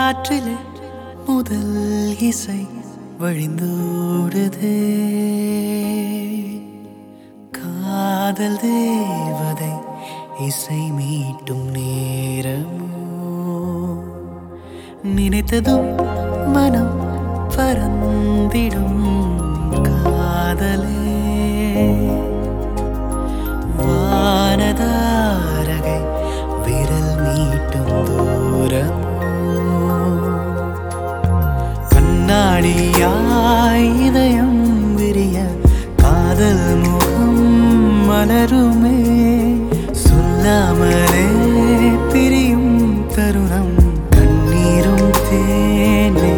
காற்றிலே முதல் இசை வழிந்தோடுதே காதல் தேவதை இசை மீட்டும் நேரமோ நினைத்ததும் மனம் பறந்திடும் காதலே வானதாரகை விரல் மீட்டும் தூரமோ கண்ணாடியாய் இதயம் விரிய காதல் முகம் மலருமே சொல்லாமலே பிரியும் தருணம் கண்ணீரும் தேனே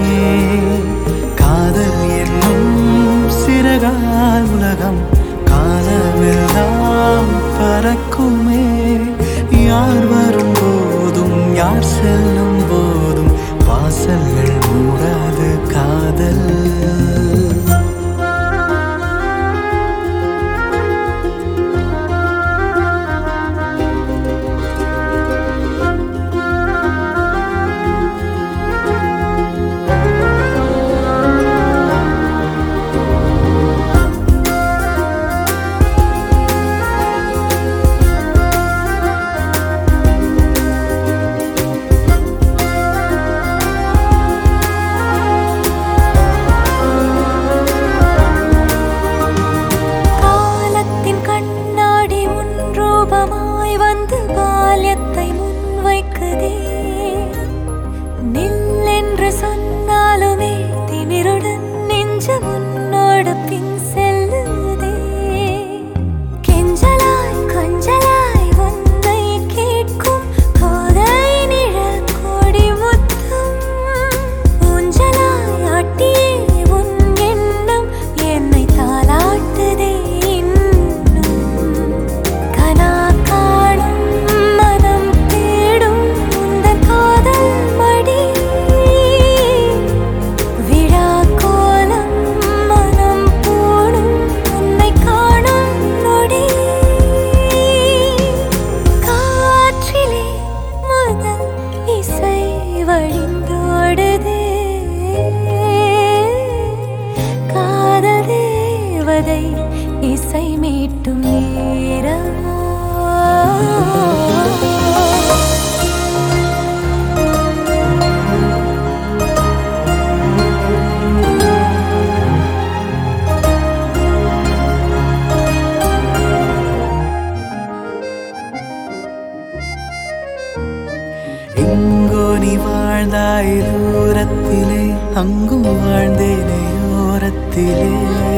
காதல் என்னும் சிறகால் உலகம் காலமெல்லாம் பறக்குமே யார் வரும் போதும் யார் செல்லும் போதும் வாசல்கள் மூடாது காதல் காலத்தின் கண்ணாடி உன் ரூபமாய் வந்து பால்யத்தை முன்வைக்குதே நில் என்று சொன்னாலுமே திமிருடன் நெஞ்சு முன்னோடு பின் செல்லுதே கெஞ்சலாய் கொஞ்சலாய் உன்னை கேட்கும் கோதை நிழல் கோடி முத்தம் ஊஞ்சலாய் ஆட்டியே உன் எண்ணம் என்னை தாளாட்டுதே இன்னும் கனா காணும் மனம் தேடும் உந்தன் காதல் மடி விழா கோலம் மனம் போடும் உன்னை காணும் நொடி காற்றிலே முதல் இசை வழிந்தோடுதே காதல் தேவதை இசை மீட்டும் நேரமோ எங்கோ நீ வாழ்ந்தாய் தூரத்திலே அங்கும் வாழ்ந்தேனே ஓரத்திலே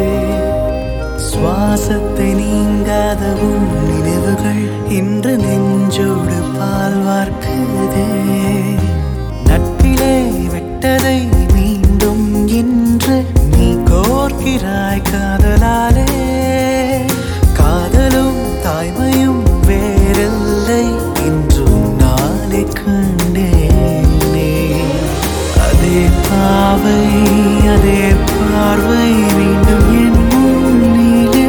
சுவாசத்தை நீங்காத உன் நினைவுகள் இன்று நெஞ்சோடு பால் வார்க்குதே நட்பிலே விட்டதை மீண்டும் இன்று நீ கோர்க்கிறாய் காதலாலே காதலும் தாய்மையும் வேறில்லை இன்று நாளை கண்டேனே அதே பாவை அதே பார்வை மீண்டும் என் முன்னிலே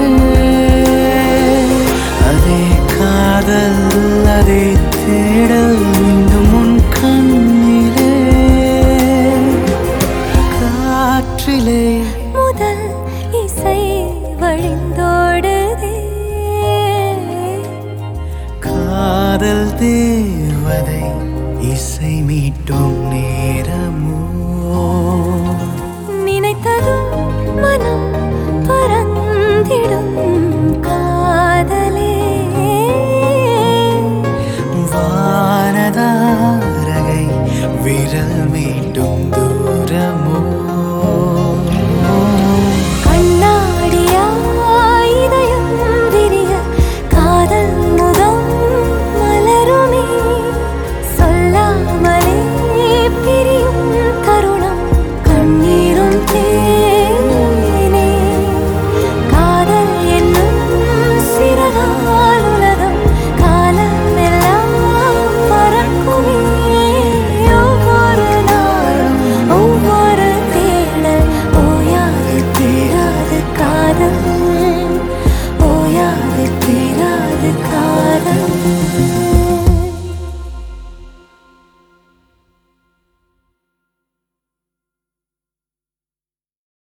அதே காதல் அதே தேடல் மீண்டும் உன் கண்ணிலே காற்றிலே முதல் இசை வழிந்தோடுதே காதல் தேவதை இசை மீட்டும் நேரமோ நினைத்ததும் மனம் பறந்திடும் காதலே வானதாரகை விரல் மீட்டும் தூரமோ கண்ணாடியாய் இதயம் விரிய காதல் முதம் மலருமே சொல்லாமலே பிரியும் தருணம் கண்ணீரும் தேனே காதல் என்னும் சிறகால் உலகம் காலமெல்லாம் பறக்குமே ஒவ்வொரு நாளும் ஒவ்வொரு தேடல் ஓயாது தீராது காதல் ஓயாது தீராது காதல்